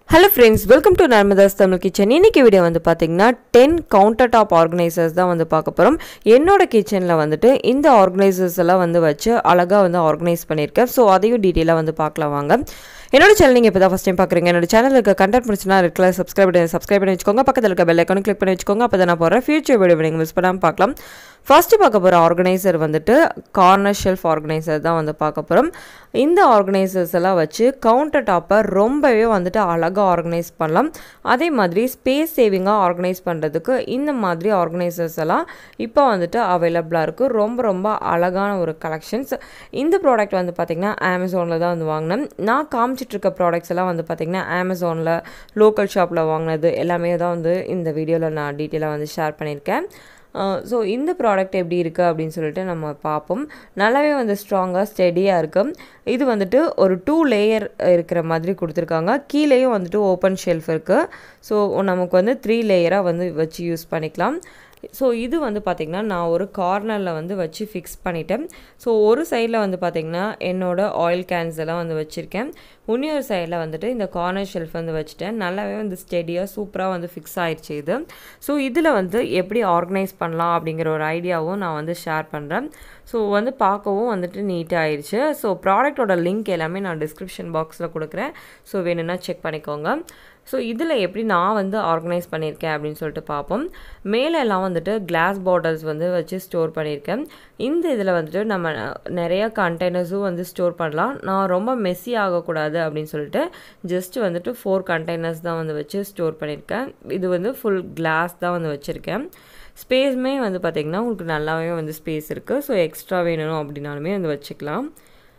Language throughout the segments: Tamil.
hello friends welcome to Narmada's Tamil kitchen இன்னைக்கு வீடியோ வந்து பார்த்தீங்கன்னா டென் கவுண்டர் டாப் ஆர்கனைசர்ஸ் தான் வந்து பார்க்க போகிறோம் என்னோட கிச்சனில் வந்துட்டு இந்த ஆர்கனைசர்ஸ் எல்லாம் வந்து வச்சு அழகாக வந்து ஆர்கனைஸ் பண்ணியிருக்கேன் ஸோ அதையும் டீட்டெயிலாக வந்து பார்க்கலாம் வாங்க என்னோட சேனல் நீங்கள் இப்போ தான் ஃபஸ்ட் டைம் பார்க்குறீங்க என்னோட சேனலுக்கு கண்டென்ட் பிடிச்சினா இருக்கல சப்ஸ்கிரைப் பண்ணி சப்ஸ்கிரைப் பண்ணி வச்சுக்கோங்க பக்கத்தில் இருக்க பெல் ஐக்கானும் கிளிக் பண்ணி வச்சுக்கோங்க அப்போ தான் நான் போகிறேன் ஃபியூச்சர் வீடியோ நீங்கள் மிஸ் பண்ணாமல் பார்க்கலாம் ஃபஸ்ட்டு பார்க்க போகிற ஆர்கனைசர் வந்துட்டு கார்னர் ஷெல்ஃப் ஆர்கனைசர் தான் வந்து பார்க்க போகிறோம் இந்த ஆர்கனைசர்ஸ் எல்லாம் வச்சு கவுண்டர் டாப்பை ரொம்பவே வந்துட்டு அழகாக ஆர்கனைஸ் பண்ணலாம் அதே மாதிரி ஸ்பேஸ் சேவிங்காக ஆர்கனைஸ் பண்ணுறதுக்கு இந்த மாதிரி ஆர்கனைசர்ஸ் எல்லாம் இப்போ வந்துட்டு அவைலபிளாக இருக்குது ரொம்ப ரொம்ப அழகான ஒரு கலெக்ஷன்ஸ் இந்த ப்ராடக்ட் வந்து பார்த்திங்கன்னா அமேசானில் தான் வந்து வாங்கினேன் நான் காமிச்சிட்டு இருக்க ப்ராடக்ட்ஸ் எல்லாம் வந்து பார்த்திங்கன்னா அமேசானில் லோக்கல் ஷாப்பில் வாங்கினது எல்லாமே தான் வந்து இந்த வீடியோவில் நான் டீட்டெயிலாக வந்து ஷேர் பண்ணியிருக்கேன் ஸோ இந்த ப்ராடக்ட் எப்படி இருக்குது அப்படின்னு சொல்லிட்டு நம்ம பார்ப்போம் நல்லாவே வந்து ஸ்ட்ராங்காக ஸ்டெடியாக இருக்கும் இது வந்துட்டு ஒரு டூ லேயர் இருக்கிற மாதிரி கொடுத்துருக்காங்க கீழேயும் வந்துட்டு ஓப்பன் ஷெல்ஃப் இருக்குது ஸோ நமக்கு வந்து த்ரீ லேயராக வந்து வச்சு யூஸ் பண்ணிக்கலாம் ஸோ இது வந்து பார்த்திங்கன்னா நான் ஒரு கார்னரில் வந்து வச்சு ஃபிக்ஸ் பண்ணிட்டேன் ஸோ ஒரு சைடில் வந்து பார்த்திங்கன்னா என்னோடய ஆயில் கேன்ஸ் எல்லாம் வந்து வச்சுருக்கேன் இன்னொரு சைடில் வந்துட்டு இந்த கார்னர் ஷெல்ஃப் வந்து வச்சுட்டேன் நல்லாவே வந்து ஸ்டெடியாக சூப்பராக வந்து ஃபிக்ஸ் ஆயிடுச்சு இது ஸோ இதில் வந்து எப்படி ஆர்கனைஸ் பண்ணலாம் அப்படிங்கிற ஒரு ஐடியாவும் நான் வந்து ஷேர் பண்ணுறேன் ஸோ வந்து பார்க்கவும் வந்துட்டு நீட்டாக ஆயிடுச்சு ஸோ ப்ராடக்டோட லிங்க் எல்லாமே நான் டிஸ்கிரிப்ஷன் பாக்ஸில் கொடுக்குறேன் ஸோ வேணும்னா செக் பண்ணிக்கோங்க ஸோ இதில் எப்படி நான் வந்து ஆர்கனைஸ் பண்ணியிருக்கேன் அப்படின்னு சொல்லிட்டு பார்ப்போம் மேலே எல்லாம் வந்துட்டு கிளாஸ் பாட்டில்ஸ் வந்து வச்சு ஸ்டோர் பண்ணியிருக்கேன் இந்த இதில் வந்துட்டு நம்ம நிறைய கண்டெய்னர்ஸும் வந்து ஸ்டோர் பண்ணலாம் நான் ரொம்ப மெஸ்ஸி ஆகக்கூடாது அப்படின்னு சொல்லிட்டு ஜஸ்ட் வந்துட்டு ஃபோர் கண்டெய்னர்ஸ் தான் வந்து வச்சு ஸ்டோர் பண்ணியிருக்கேன் இது வந்து ஃபுல் கிளாஸ் தான் வந்து வச்சுருக்கேன் ஸ்பேஸுமே வந்து பார்த்திங்கன்னா உங்களுக்கு நல்லாவே வந்து ஸ்பேஸ் இருக்குது ஸோ எக்ஸ்ட்ரா வேணும் அப்படின்னாலுமே வந்து வச்சுக்கலாம்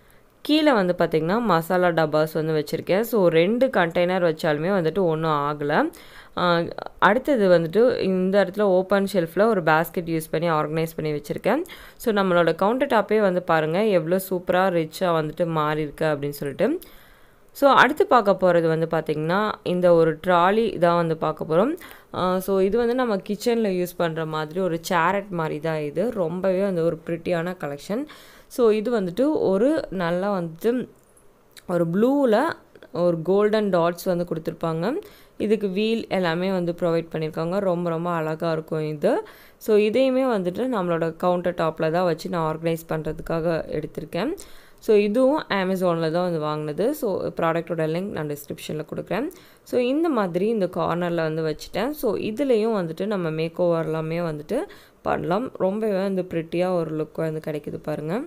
கீழே வந்து பார்த்திங்கன்னா மசாலா டப்பாஸ் வந்து வச்சுருக்கேன் ஸோ ரெண்டு கண்டெய்னர் வச்சாலுமே வந்துட்டு ஒன்றும் ஆகலை அடுத்தது வந்துட்டு இந்த இடத்துல ஓப்பன் ஷெல்ஃபில் ஒரு பேஸ்கெட் யூஸ் பண்ணி ஆர்கனைஸ் பண்ணி வச்சுருக்கேன் ஸோ நம்மளோட கவுண்டர் டாப்பே வந்து பாருங்கள் எவ்வளோ சூப்பராக ரிச்சாக வந்துட்டு மாறி இருக்கு அப்படின்னு சொல்லிட்டு ஸோ அடுத்து பார்க்க போகிறது வந்து பார்த்திங்கன்னா இந்த ஒரு ட்ராலி தான் வந்து பார்க்க போகிறோம் ஸோ இது வந்து நம்ம கிச்சனில் யூஸ் பண்ணுற மாதிரி ஒரு சேரட் மாதிரி தான் இது ரொம்பவே வந்து ஒரு ப்ரிட்டியான கலெக்ஷன் ஸோ இது வந்துட்டு ஒரு நல்லா வந்துட்டு ஒரு ப்ளூவில் ஒரு கோல்டன் டாட்ஸ் வந்து கொடுத்துருப்பாங்க இதுக்கு வீல் எல்லாமே வந்து ப்ரொவைட் பண்ணியிருக்காங்க ரொம்ப ரொம்ப அழகாக இருக்கும் இது ஸோ இதையுமே வந்துட்டு நம்மளோட கவுண்டர் டாப்பில் தான் வச்சு நான் ஆர்கனைஸ் பண்ணுறதுக்காக எடுத்திருக்கேன் ஸோ இதுவும் அமேசானில் தான் வந்து வாங்கினது ஸோ ப்ராடக்டோட லிங்க் நான் டிஸ்கிரிப்ஷனில் கொடுக்குறேன் ஸோ இந்த மாதிரி இந்த கார்னரில் வந்து வச்சுட்டேன் ஸோ இதுலேயும் வந்துட்டு நம்ம மேக் ஓவர் எல்லாமே வந்துட்டு பண்ணலாம் ரொம்பவே வந்து ப்ரிட்டியாக ஒரு லுக் வந்து கிடைக்குது பாருங்கள்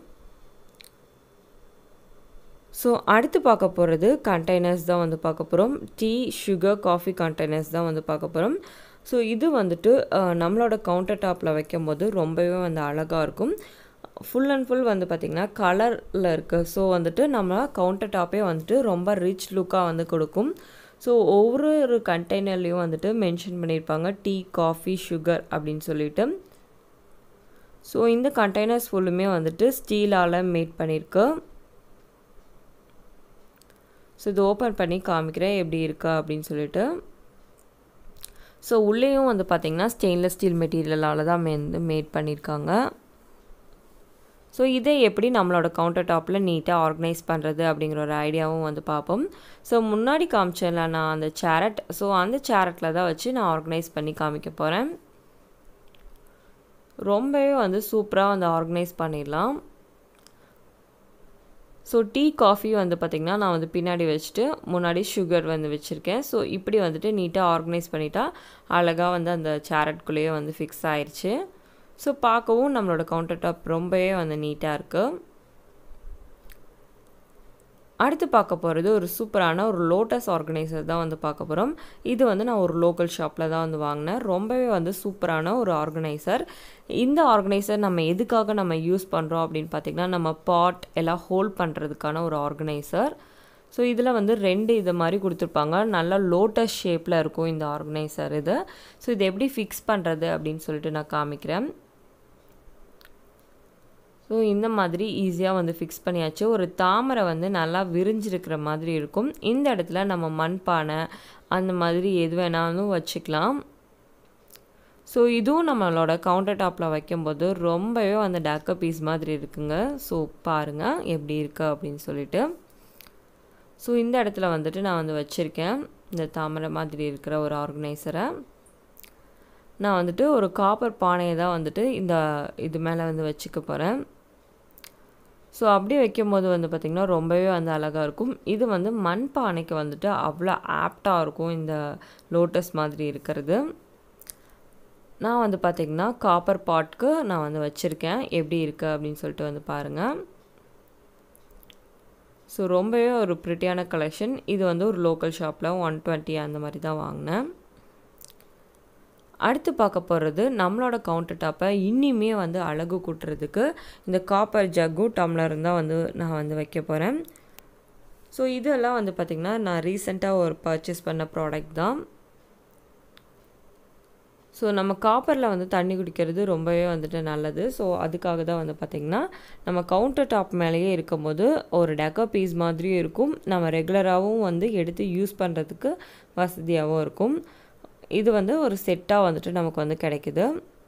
ஸோ அடுத்து பார்க்க போகிறது கண்டெய்னர்ஸ் தான் வந்து பார்க்க போகிறோம் டீ சுகர் காஃபி கண்டெய்னர்ஸ் தான் வந்து பார்க்க போகிறோம் ஸோ இது வந்துட்டு நம்மளோட கவுண்டர் டாப்பில் வைக்கும் போது ரொம்பவே வந்து அழகாக இருக்கும் ஃபுல் அண்ட் ஃபுல் வந்து பார்த்திங்கன்னா கலரில் இருக்குது ஸோ வந்துட்டு நம்ம கவுண்டர் டாப்பே வந்துட்டு ரொம்ப ரிச் லுக்காக வந்து கொடுக்கும் ஸோ ஒவ்வொரு ஒரு கண்டெய்னர்லேயும் வந்துட்டு மென்ஷன் பண்ணியிருப்பாங்க டீ காஃபி சுகர் அப்படின்னு சொல்லிட்டு ஸோ இந்த கண்டெய்னர்ஸ் ஃபுல்லுமே வந்துட்டு ஸ்டீலால் மேட் பண்ணியிருக்கு ஸோ இது ஓப்பன் பண்ணி காமிக்கிறேன் எப்படி இருக்கா அப்படின்னு சொல்லிட்டு ஸோ உள்ளேயும் வந்து பார்த்திங்கன்னா ஸ்டெயின்லெஸ் ஸ்டீல் மெட்டீரியலால் தான் வந்து மேட் பண்ணியிருக்காங்க ஸோ இதை எப்படி நம்மளோட கவுண்டர் டாப்பில் நீட்டாக ஆர்கனைஸ் பண்ணுறது அப்படிங்கிற ஒரு ஐடியாவும் வந்து பார்ப்போம் ஸோ முன்னாடி காமிச்சேன்ல நான் அந்த சேரட் ஸோ அந்த சேரட்டில் தான் வச்சு நான் ஆர்கனைஸ் பண்ணி காமிக்க போகிறேன் ரொம்பவே வந்து சூப்பராக வந்து ஆர்கனைஸ் பண்ணிடலாம் ஸோ டீ காஃபி வந்து பார்த்திங்கன்னா நான் வந்து பின்னாடி வச்சுட்டு முன்னாடி சுகர் வந்து வச்சுருக்கேன் ஸோ இப்படி வந்துட்டு நீட்டாக ஆர்கனைஸ் பண்ணிட்டா அழகாக வந்து அந்த சேரட்குள்ளேயே வந்து ஃபிக்ஸ் ஆயிடுச்சு ஸோ பார்க்கவும் நம்மளோட கவுண்டர் டாப் ரொம்பவே வந்து நீட்டாக இருக்குது அடுத்து பார்க்க போகிறது ஒரு சூப்பரான ஒரு லோட்டஸ் ஆர்கனைசர் தான் வந்து பார்க்க போகிறோம் இது வந்து நான் ஒரு லோக்கல் ஷாப்பில் தான் வந்து வாங்கினேன் ரொம்பவே வந்து சூப்பரான ஒரு ஆர்கனைசர் இந்த ஆர்கனைசர் நம்ம எதுக்காக நம்ம யூஸ் பண்ணுறோம் அப்படின்னு பார்த்திங்கன்னா நம்ம பாட் எல்லாம் ஹோல்ட் பண்ணுறதுக்கான ஒரு ஆர்கனைசர் ஸோ இதில் வந்து ரெண்டு இது மாதிரி கொடுத்துருப்பாங்க நல்லா லோட்டஸ் ஷேப்பில் இருக்கும் இந்த ஆர்கனைசர் இது ஸோ இது எப்படி ஃபிக்ஸ் பண்ணுறது அப்படின்னு சொல்லிட்டு நான் காமிக்கிறேன் ஸோ இந்த மாதிரி ஈஸியாக வந்து ஃபிக்ஸ் பண்ணியாச்சு ஒரு தாமரை வந்து நல்லா விரிஞ்சிருக்கிற மாதிரி இருக்கும் இந்த இடத்துல நம்ம மண்பானை அந்த மாதிரி எது வேணாலும் வச்சுக்கலாம் ஸோ இதுவும் நம்மளோட கவுண்டர் டாப்பில் வைக்கும்போது ரொம்பவே அந்த டேக்க பீஸ் மாதிரி இருக்குங்க ஸோ பாருங்கள் எப்படி இருக்குது அப்படின்னு சொல்லிட்டு ஸோ இந்த இடத்துல வந்துட்டு நான் வந்து வச்சுருக்கேன் இந்த தாமரை மாதிரி இருக்கிற ஒரு ஆர்கனைசரை நான் வந்துட்டு ஒரு காப்பர் பானையை தான் வந்துட்டு இந்த இது மேலே வந்து வச்சுக்க போகிறேன் ஸோ அப்படியே வைக்கும்போது வந்து பார்த்திங்கன்னா ரொம்பவே வந்து அழகாக இருக்கும் இது வந்து மண் பானைக்கு வந்துட்டு அவ்வளோ ஆப்டாக இருக்கும் இந்த லோட்டஸ் மாதிரி இருக்கிறது நான் வந்து பார்த்திங்கன்னா காப்பர் பாட்க்கு நான் வந்து வச்சுருக்கேன் எப்படி இருக்குது அப்படின்னு சொல்லிட்டு வந்து பாருங்கள் ஸோ ரொம்பவே ஒரு ப்ரிட்டியான கலெக்ஷன் இது வந்து ஒரு லோக்கல் ஷாப்பில் ஒன் டுவெண்ட்டி அந்த மாதிரி தான் வாங்கினேன் அடுத்து பார்க்க போகிறது நம்மளோட கவுண்டர் டாப்பை இன்னிமே வந்து அழகு கூட்டுறதுக்கு இந்த காப்பர் ஜக்கும் டம்ளரும் தான் வந்து நான் வந்து வைக்க போகிறேன் ஸோ இதெல்லாம் வந்து பார்த்திங்கன்னா நான் ரீசெண்டாக ஒரு பர்ச்சேஸ் பண்ண ப்ராடக்ட் தான் ஸோ நம்ம காப்பரில் வந்து தண்ணி குடிக்கிறது ரொம்பவே வந்துட்டு நல்லது ஸோ அதுக்காக தான் வந்து பார்த்திங்கன்னா நம்ம கவுண்டர் டாப் மேலேயே இருக்கும்போது ஒரு டெக்கோ பீஸ் மாதிரியும் இருக்கும் நம்ம ரெகுலராகவும் வந்து எடுத்து யூஸ் பண்ணுறதுக்கு வசதியாகவும் இருக்கும் இது வந்து ஒரு செட்டாக வந்துட்டு நமக்கு வந்து கிடைக்குது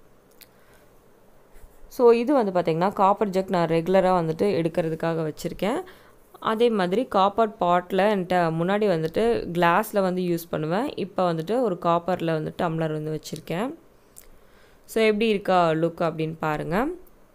ஸோ இது வந்து பார்த்திங்கன்னா காப்பர் ஜக் நான் ரெகுலராக வந்துட்டு எடுக்கிறதுக்காக வச்சுருக்கேன் அதே மாதிரி காப்பர் பாட்டில் என்கிட்ட முன்னாடி வந்துட்டு கிளாஸில் வந்து யூஸ் பண்ணுவேன் இப்போ வந்துட்டு ஒரு காப்பரில் வந்து டம்ளர் வந்து வச்சுருக்கேன் ஸோ எப்படி இருக்கா லுக் அப்படின்னு பாருங்கள்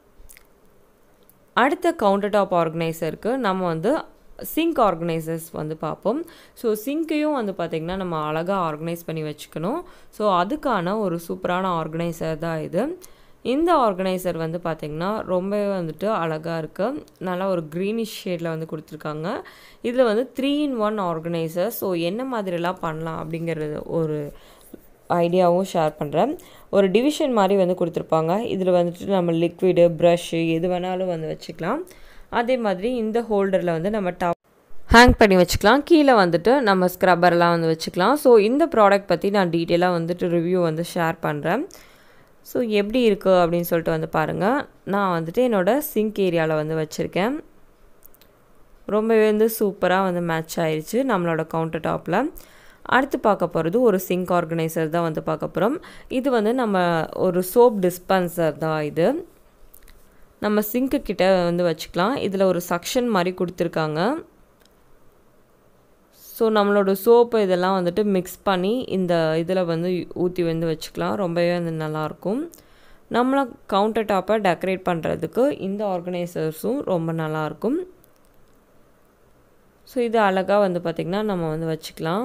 அடுத்த கவுண்டர் டாப் ஆர்கனைசருக்கு நம்ம வந்து சிங்க் ஆர்கனைசர்ஸ் வந்து பார்ப்போம் ஸோ சிங்க்கையும் வந்து பார்த்திங்கன்னா நம்ம அழகாக ஆர்கனைஸ் பண்ணி வச்சுக்கணும் ஸோ அதுக்கான ஒரு சூப்பரான ஆர்கனைசர் தான் இது இந்த ஆர்கனைசர் வந்து பார்த்திங்கன்னா ரொம்பவே வந்துட்டு அழகாக இருக்குது நல்லா ஒரு க்ரீனிஷ் ஷேடில் வந்து கொடுத்துருக்காங்க இதில் வந்து three in one organiser so என்ன மாதிரிலாம் பண்ணலாம் அப்படிங்கிறது ஒரு ஐடியாவும் ஷேர் பண்ணுறேன் ஒரு டிவிஷன் மாதிரி வந்து கொடுத்துருப்பாங்க இதில் வந்துட்டு நம்ம லிக்விடு ப்ரஷ்ஷு எது வேணாலும் வந்து வச்சுக்கலாம் அதே மாதிரி இந்த ஹோல்டரில் வந்து நம்ம டாப் ஹேங் பண்ணி வச்சுக்கலாம் கீழே வந்துட்டு நம்ம ஸ்க்ரப்பர்லாம் வந்து வச்சுக்கலாம் ஸோ இந்த ப்ராடக்ட் பற்றி நான் டீட்டெயிலாக வந்துட்டு ரிவ்யூ வந்து ஷேர் பண்ணுறேன் ஸோ எப்படி இருக்குது அப்படின்னு சொல்லிட்டு வந்து பாருங்கள் நான் வந்துட்டு என்னோடய சிங்க் ஏரியாவில் வந்து வச்சுருக்கேன் ரொம்பவே வந்து சூப்பராக வந்து மேட்ச் ஆயிடுச்சு நம்மளோட கவுண்டர் டாப்பில் அடுத்து பார்க்க போகிறது ஒரு சிங்க் ஆர்கனைசர் தான் வந்து பார்க்க போகிறோம் இது வந்து நம்ம ஒரு சோப் டிஸ்பென்சர் தான் இது நம்ம சிங்க்கு கிட்ட வந்து வச்சுக்கலாம் இதில் ஒரு சக்ஷன் மாதிரி கொடுத்துருக்காங்க ஸோ நம்மளோட சோப்பு இதெல்லாம் வந்துட்டு மிக்ஸ் பண்ணி இந்த இதில் வந்து ஊற்றி வந்து வச்சுக்கலாம் ரொம்பவே வந்து நல்லாயிருக்கும் நம்மளை கவுண்டர் டாப்பை டெக்கரேட் பண்ணுறதுக்கு இந்த ஆர்கனைசர்ஸும் ரொம்ப நல்லாயிருக்கும் ஸோ இது அழகாக வந்து பார்த்திங்கன்னா நம்ம வந்து வச்சுக்கலாம்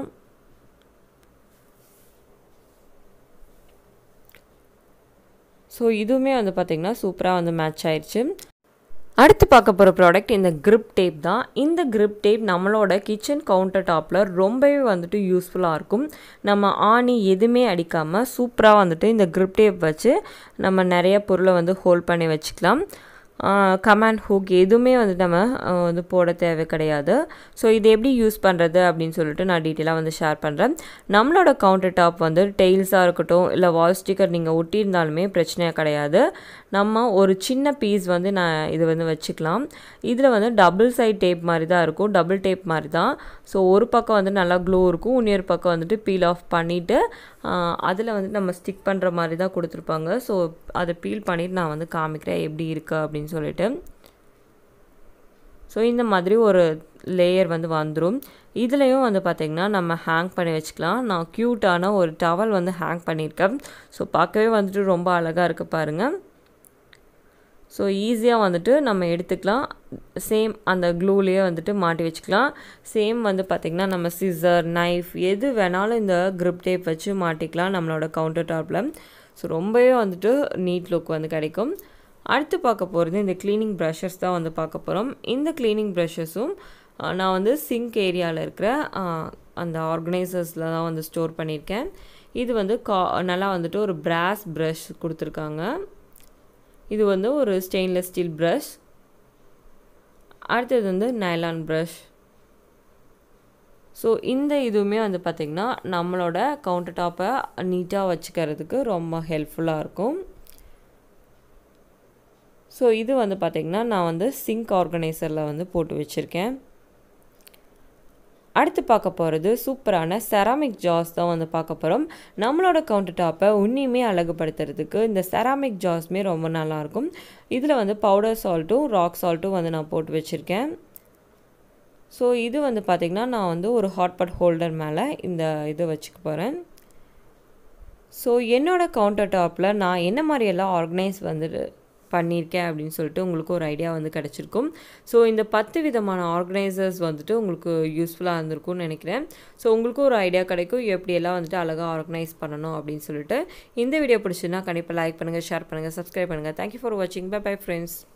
ஸோ இதுவுமே வந்து பார்த்திங்கன்னா சூப்பராக வந்து மேட்ச் ஆயிடுச்சு அடுத்து பார்க்க போகிற ப்ராடக்ட் இந்த grip டேப் தான் இந்த grip டேப் நம்மளோட கிச்சன் கவுண்டர் டாப்பில் ரொம்பவே வந்துட்டு யூஸ்ஃபுல்லாக இருக்கும் நம்ம ஆணி எதுவுமே அடிக்காமல் சூப்பராக வந்துட்டு இந்த grip டேப் வச்சு நம்ம நிறைய பொருளை வந்து ஹோல்ட் பண்ணி வச்சுக்கலாம் கமாண்ட் ஹூக் எதுவுமே வந்து நம்ம வந்து போட தேவை கிடையாது ஸோ இது எப்படி யூஸ் பண்ணுறது அப்படின்னு சொல்லிட்டு நான் டீட்டெயிலாக வந்து ஷேர் பண்ணுறேன் நம்மளோட கவுண்டர் டாப் வந்து டெய்ல்ஸாக இருக்கட்டும் இல்லை வால் ஸ்டிக்கர் நீங்கள் ஒட்டியிருந்தாலுமே பிரச்சனையாக கிடையாது நம்ம ஒரு சின்ன பீஸ் வந்து நான் இது வந்து வச்சுக்கலாம் இதில் வந்து டபுள் சைட் டேப் மாதிரி தான் இருக்கும் டபுள் டேப் மாதிரி தான் ஸோ ஒரு பக்கம் வந்து நல்லா க்ளோ இருக்கும் இன்னொரு பக்கம் வந்துட்டு பீல் ஆஃப் பண்ணிவிட்டு அதில் வந்து நம்ம ஸ்டிக் பண்ணுற மாதிரி தான் கொடுத்துருப்பாங்க ஸோ அதை பீல் பண்ணிவிட்டு நான் வந்து காமிக்கிறேன் எப்படி இருக்குது அப்படின்னு சொல்லிட்டு ஸோ இந்த மாதிரி ஒரு லேயர் வந்து வந்துடும் இதுலேயும் வந்து பார்த்திங்கன்னா நம்ம ஹேங் பண்ணி வச்சுக்கலாம் நான் க்யூட்டான ஒரு டவல் வந்து ஹேங் பண்ணியிருக்கேன் ஸோ பார்க்கவே வந்துட்டு ரொம்ப அழகாக இருக்குது பாருங்கள் ஸோ ஈஸியாக வந்துட்டு நம்ம எடுத்துக்கலாம் சேம் அந்த க்ளூலேயே வந்துட்டு மாட்டி வச்சுக்கலாம் சேம் வந்து பார்த்திங்கன்னா நம்ம சிசர் நைஃப் எது வேணாலும் இந்த grip டேப் வச்சு மாட்டிக்கலாம் நம்மளோட கவுண்டர் டாப்பில் ஸோ ரொம்பவே வந்துட்டு நீட் லுக் வந்து கிடைக்கும் அடுத்து பார்க்க போகிறது இந்த க்ளீனிங் ப்ரஷஸ் தான் வந்து பார்க்க போகிறோம் இந்த க்ளீனிங் ப்ரஷஸும் நான் வந்து சிங்க் ஏரியாவில் இருக்கிற அந்த ஆர்கனைசர்ஸில் தான் வந்து ஸ்டோர் பண்ணியிருக்கேன் இது வந்து கா நல்லா வந்துட்டு ஒரு பிராஸ் ப்ரஷ் கொடுத்துருக்காங்க இது வந்து ஒரு ஸ்டெயின்லெஸ் ஸ்டீல் ப்ரஷ் அடுத்தது வந்து நைலான் ப்ரஷ் ஸோ இந்த இதுவுமே வந்து பார்த்திங்கன்னா நம்மளோட கவுண்டர் டாப்பை நீட்டாக வச்சுக்கிறதுக்கு ரொம்ப ஹெல்ப்ஃபுல்லாக இருக்கும் ஸோ இது வந்து பார்த்திங்கன்னா நான் வந்து சிங்க் ஆர்கனைசரில் வந்து போட்டு வச்சுருக்கேன் அடுத்து பார்க்க போகிறது சூப்பரான செராமிக் ஜாஸ் தான் வந்து பார்க்க போகிறோம் நம்மளோட கவுண்டர் டாப்பை உன்னியுமே அழகுபடுத்துறதுக்கு இந்த செராமிக் ஜாஸ்மே ரொம்ப நல்லாயிருக்கும் இதில் வந்து பவுடர் சால்ட்டும் ராக் சால்ட்டும் வந்து நான் போட்டு வச்சுருக்கேன் ஸோ இது வந்து பார்த்திங்கன்னா நான் வந்து ஒரு ஹாட் பாட் ஹோல்டர் மேலே இந்த இதை வச்சுக்க போகிறேன் ஸோ என்னோடய கவுண்டர் டாப்பில் நான் என்ன மாதிரியெல்லாம் ஆர்கனைஸ் வந்துட்டு பண்ணியிருக்கேன் அப்படின்னு சொல்லிட்டு உங்களுக்கு ஒரு ஐடியா வந்து கிடச்சிருக்கும் ஸோ இந்த பத்து விதமான ஆர்கனைசர்ஸ் வந்துட்டு உங்களுக்கு யூஸ்ஃபுல்லாக இருந்திருக்கும்னு நினைக்கிறேன் ஸோ உங்களுக்கும் ஒரு ஐடியா கிடைக்கும் எப்படியெல்லாம் வந்துட்டு அழகாக ஆர்கனைஸ் பண்ணணும் அப்படின்னு சொல்லிட்டு இந்த வீடியோ பிடிச்சுன்னா கண்டிப்பாக லைக் பண்ணுங்கள் ஷேர் பண்ணுங்கள் சப்ஸ்கிரைப் பண்ணுங்கள் தேங்க்யூ ஃபார் வாட்சிங் பை பை ஃப்ரெண்ட்ஸ்